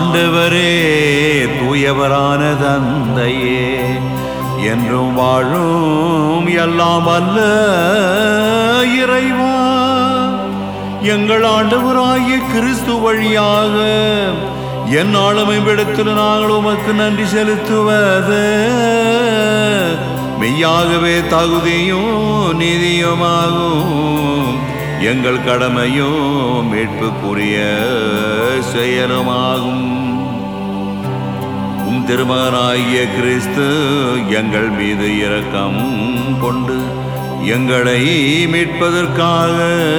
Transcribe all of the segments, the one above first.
ஆண்டவரே தூயவரான தந்தையே என்றும் வாழும் எல்லாம் அல்ல இறைவா எங்கள் ஆண்டவராகிய கிறிஸ்து வழியாக என்னாலும் இவ்விடத்தில் நாங்கள் உமக்கு நன்றி செலுத்துவது மெய்யாகவே தகுதியும் நீதியுமாகும் எங்கள் கடமையும் மீட்புக்குரிய செயலுமாகும் உம் திருமகனாகிய கிறிஸ்து எங்கள் மீது இரக்கம் கொண்டு எங்களை மீட்பதற்காக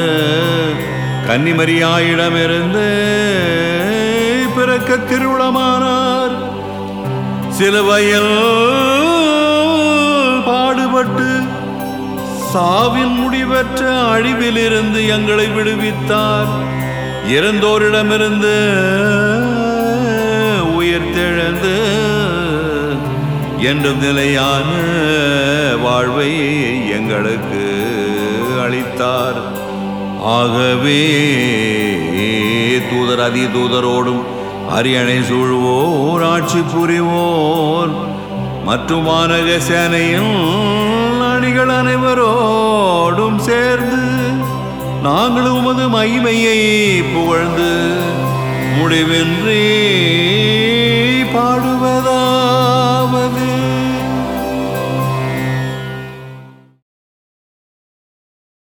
கன்னிமரியாயிடமிருந்து பிறக்க திருவிழமானார் சிலுவையில் பாடுபட்டு சாவின் முடிவற்ற அழிவிலிருந்து எங்களை விடுவித்தார் இறந்தோரிடமிருந்து உயிர்த்தெழுந்து என்றும் நிலையான வாழ்வை எங்களுக்கு அளித்தார் ஆகவே தூதர் அதி தூதரோடும் அரியணை சூழ்வோர் ஆட்சி புரிவோர் மற்றும் வானக சேனையும் அணிகள் அனைவரோடும் சேர்ந்து நாங்கள் உமது மகிமையை புகழ்ந்து முடிவின்றி பாடுவது